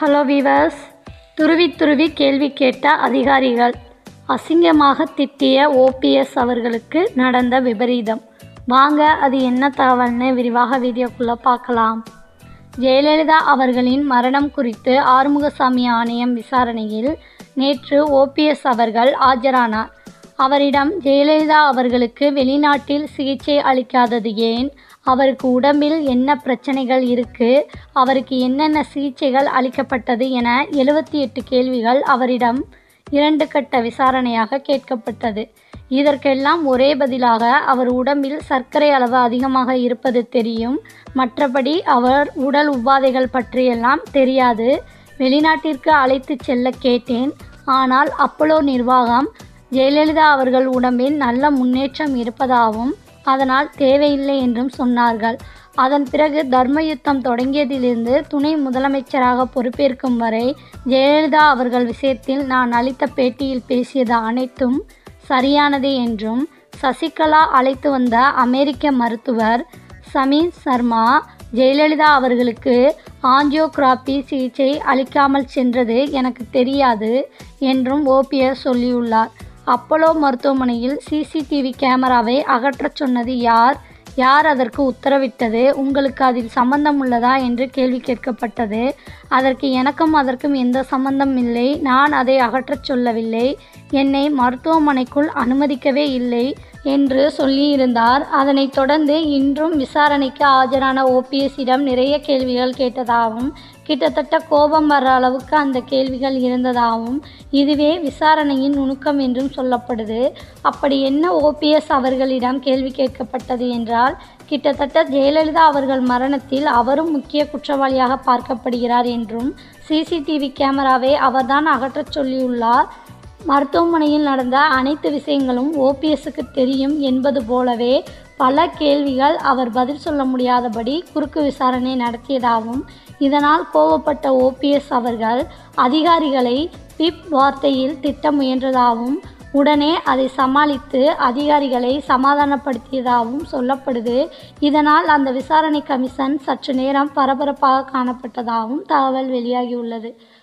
hello viewers துருவி துருவி கேள்வி கேட்ட அதிகாரிகள் அசிங்கமாக திட்டிய ஓபிஎஸ் அவர்களுக்கு நடந்த விபரீதம் வாங்க அது என்ன தகவல்னு விரிவாக வீடியோக்குள்ளே பார்க்கலாம் ஜெயலலிதா அவர்களின் மரணம் குறித்து ஆறுமுகசாமி ஆணையம் விசாரணையில் நேற்று ஓபிஎஸ் அவர்கள் ஆஜரானார் அவரிடம் ஜெயலலிதா அவர்களுக்கு வெளிநாட்டில் சிகிச்சை அளிக்காதது ஏன் அவருக்கு உடம்பில் என்ன பிரச்சனைகள் இருக்கு அவருக்கு என்னென்ன சிகிச்சைகள் அளிக்கப்பட்டது என எழுபத்தி எட்டு கேள்விகள் அவரிடம் இரண்டு கட்ட விசாரணையாக கேட்கப்பட்டது இதற்கெல்லாம் ஒரே பதிலாக அவர் உடம்பில் சர்க்கரை அளவு அதிகமாக இருப்பது தெரியும் மற்றபடி அவர் உடல் உபாதைகள் பற்றியெல்லாம் தெரியாது வெளிநாட்டிற்கு அழைத்து செல்ல கேட்டேன் ஆனால் அப்போலோ நிர்வாகம் ஜெயலலிதா அவர்கள் உடம்பில் நல்ல முன்னேற்றம் இருப்பதாகவும் அதனால் தேவையில்லை என்றும் சொன்னார்கள் அதன் பிறகு தர்ம யுத்தம் தொடங்கியதிலிருந்து துணை முதலமைச்சராக பொறுப்பேற்கும் வரை ஜெயலலிதா அவர்கள் விஷயத்தில் நான் அளித்த பேட்டியில் பேசியது அனைத்தும் சரியானதே என்றும் சசிகலா அழைத்து வந்த அமெரிக்க மருத்துவர் சமீர் சர்மா ஜெயலலிதா அவர்களுக்கு ஆஞ்சியோகிராபி சிகிச்சை அளிக்காமல் சென்றது எனக்கு தெரியாது என்றும் ஓபிஎஸ் சொல்லியுள்ளார் அப்போலோ மருத்துவமனையில் சிசிடிவி கேமராவை அகற்றச் சொன்னது யார் யார் அதற்கு உத்தரவிட்டது உங்களுக்கு அதில் சம்பந்தம் உள்ளதா என்று கேள்வி கேட்கப்பட்டது அதற்கு எனக்கும் அதற்கும் எந்த சம்பந்தம் இல்லை நான் அதை அகற்றச் சொல்லவில்லை என்னை மருத்துவமனைக்குள் அனுமதிக்கவே இல்லை என்று சொல்லியிருந்தார் அதனைத் தொடர்ந்து இன்றும் விசாரணைக்கு ஆஜரான ஓபிஎஸ்ஸிடம் நிறைய கேள்விகள் கேட்டதாகவும் கிட்டத்தட்ட கோபம் வர்ற அளவுக்கு அந்த கேள்விகள் இருந்ததாகவும் இதுவே விசாரணையின் நுணுக்கம் என்றும் சொல்லப்படுது அப்படி என்ன ஓபிஎஸ் அவர்களிடம் கேள்வி கேட்கப்பட்டது என்றால் கிட்டத்தட்ட ஜெயலலிதா அவர்கள் மரணத்தில் அவரும் முக்கிய குற்றவாளியாக பார்க்கப்படுகிறார் என்றும் சிசிடிவி கேமராவை அவர்தான் அகற்றச் சொல்லியுள்ளார் மருத்துவமனையில் நடந்த அனைத்து விஷயங்களும் ஓபிஎஸ்க்கு தெரியும் என்பது போலவே பல கேள்விகள் அவர் பதில் சொல்ல முடியாதபடி குறுக்கு விசாரணை நடத்தியதாகவும் இதனால் கோபப்பட்ட ஓபிஎஸ் அவர்கள் அதிகாரிகளை பிப் வார்த்தையில் திட்ட முயன்றதாகவும் உடனே அதை சமாளித்து அதிகாரிகளை சமாதானப்படுத்தியதாகவும் சொல்லப்படுது இதனால் அந்த விசாரணை கமிஷன் சற்று நேரம் பரபரப்பாக காணப்பட்டதாகவும் தகவல் வெளியாகியுள்ளது